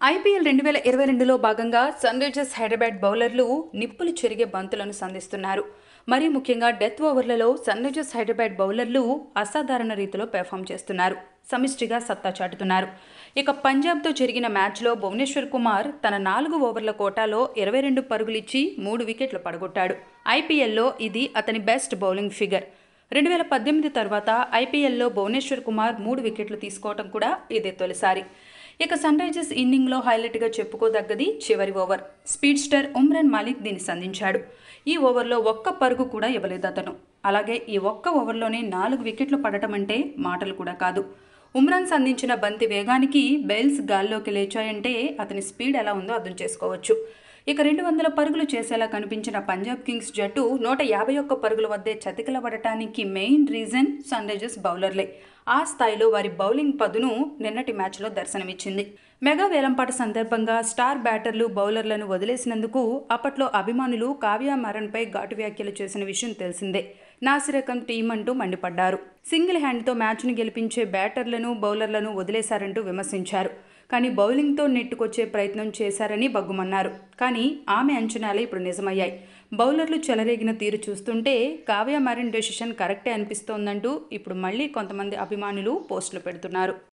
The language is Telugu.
ఐపీఎల్ రెండు వేల ఇరవై రెండులో భాగంగా సన్ రైజర్స్ హైదరాబాద్ బౌలర్లు నిప్పులు చెరిగే బంతులను సంధిస్తున్నారు మరీ ముఖ్యంగా డెత్ ఓవర్లలో సన్ రైజర్స్ హైదరాబాద్ బౌలర్లు అసాధారణ రీతిలో పెర్ఫామ్ చేస్తున్నారు సమిష్టిగా సత్తా చాటుతున్నారు ఇక పంజాబ్తో జరిగిన మ్యాచ్లో భువనేశ్వర్ కుమార్ తన నాలుగు ఓవర్ల కోటాలో ఇరవై రెండు పరుగులిచ్చి మూడు వికెట్లు పడగొట్టాడు ఐపీఎల్లో ఇది అతని బెస్ట్ బౌలింగ్ ఫిగర్ రెండు వేల పద్దెనిమిది తర్వాత ఐపీఎల్లో భువనేశ్వర్ కుమార్ మూడు వికెట్లు తీసుకోవడం కూడా ఇదే తొలిసారి ఇక సన్ రైజర్స్ ఇన్నింగ్లో హైలైట్గా చెప్పుకోదగ్గది చివరి over speed star Umran Malik దీన్ని సంధించాడు ఈ ఓవర్లో ఒక్క పరుగు కూడా ఇవ్వలేదు అతను అలాగే ఈ ఒక్క ఓవర్లోనే నాలుగు వికెట్లు పడటం అంటే మాటలు కూడా కాదు ఉమ్రాన్ సంధించిన బంతి వేగానికి బెల్స్ గాల్లోకి లేచాయంటే అతని స్పీడ్ ఎలా ఉందో అర్థం చేసుకోవచ్చు ఇక రెండు వందల పరుగులు చేసేలా కనిపించిన పంజాబ్ కింగ్స్ జట్టు నూట యాభై ఒక్క పరుగుల వద్దే చతికిలబడటానికి మెయిన్ రీజన్ సన్ రైజర్స్ బౌలర్లే ఆ స్థాయిలో వారి బౌలింగ్ పదును నిన్నటి మ్యాచ్లో దర్శనమిచ్చింది మెగా వేలంపాట సందర్భంగా స్టార్ బ్యాటర్లు బౌలర్లను వదిలేసినందుకు అప్పట్లో అభిమానులు కావ్య మరన్పై ఘాటు వ్యాఖ్యలు చేసిన విషయం తెలిసిందే నాసిరకం టీం అంటూ మండిపడ్డారు సింగిల్ హ్యాండ్తో మ్యాచ్ను గెలిపించే బ్యాటర్లను బౌలర్లను వదిలేశారంటూ విమర్శించారు కానీ బౌలింగ్తో నెట్టుకొచ్చే ప్రయత్నం చేశారని బగ్గుమన్నారు కానీ ఆమె అంచనాలే ఇప్పుడు నిజమయ్యాయి బౌలర్లు చెలరేగిన తీరు చూస్తుంటే కావ్య మరిన్ డెసిషన్ కరెక్టే అనిపిస్తోందంటూ ఇప్పుడు మళ్ళీ కొంతమంది అభిమానులు పోస్టులు పెడుతున్నారు